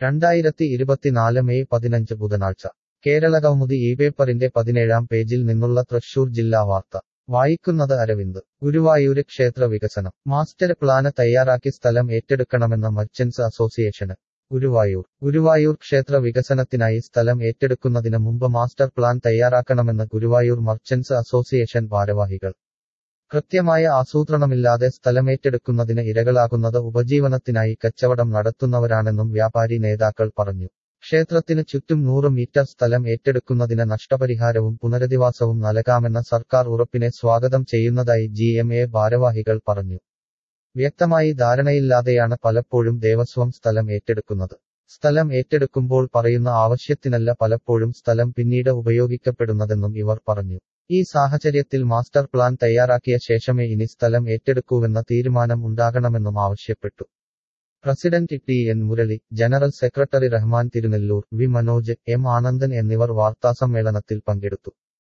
രണ്ടായിരത്തി ഇരുപത്തിനാല് മെയ് പതിനഞ്ച് ബുധനാഴ്ച കേരള കൗമുദി ഈ പേപ്പറിന്റെ പതിനേഴാം പേജിൽ നിന്നുള്ള തൃശൂർ ജില്ലാ വാർത്ത വായിക്കുന്നത് അരവിന്ദ് ഗുരുവായൂര് ക്ഷേത്ര വികസനം മാസ്റ്റർ പ്ലാന് തയ്യാറാക്കി സ്ഥലം ഏറ്റെടുക്കണമെന്ന മർച്ചന്റ്സ് അസോസിയേഷന് ഗുരുവായൂർ ഗുരുവായൂർ ക്ഷേത്ര വികസനത്തിനായി സ്ഥലം ഏറ്റെടുക്കുന്നതിന് മുമ്പ് മാസ്റ്റർ പ്ലാൻ തയ്യാറാക്കണമെന്ന് ഗുരുവായൂർ മർച്ചന്റ്സ് അസോസിയേഷൻ ഭാരവാഹികൾ കൃത്യമായ ആസൂത്രണമില്ലാതെ സ്ഥലമേറ്റെടുക്കുന്നതിന് ഇരകളാകുന്നത് ഉപജീവനത്തിനായി കച്ചവടം നടത്തുന്നവരാണെന്നും വ്യാപാരി നേതാക്കൾ പറഞ്ഞു ക്ഷേത്രത്തിന് ചുറ്റും നൂറ് മീറ്റർ സ്ഥലം ഏറ്റെടുക്കുന്നതിന് നഷ്ടപരിഹാരവും പുനരധിവാസവും നൽകാമെന്ന സർക്കാർ ഉറപ്പിനെ സ്വാഗതം ചെയ്യുന്നതായി ജി എം എ ഭാരവാഹികൾ പറഞ്ഞു വ്യക്തമായി ധാരണയില്ലാതെയാണ് പലപ്പോഴും ദേവസ്വം സ്ഥലം ഏറ്റെടുക്കുന്നത് സ്ഥലം ഏറ്റെടുക്കുമ്പോൾ പറയുന്ന ആവശ്യത്തിനല്ല പലപ്പോഴും സ്ഥലം പിന്നീട് ഉപയോഗിക്കപ്പെടുന്നതെന്നും ഇവർ പറഞ്ഞു ഈ സാഹചര്യത്തിൽ മാസ്റ്റർ പ്ലാൻ തയ്യാറാക്കിയ ശേഷമേ ഇനി സ്ഥലം ഏറ്റെടുക്കൂവെന്ന തീരുമാനം ഉണ്ടാകണമെന്നും ആവശ്യപ്പെട്ടു president T N Murali general secretary Rahman Thirunellur V Manoj M Anandan എന്നിവർ വാർത്താസമ്മേളനത്തിൽ പങ്കെടുത്തു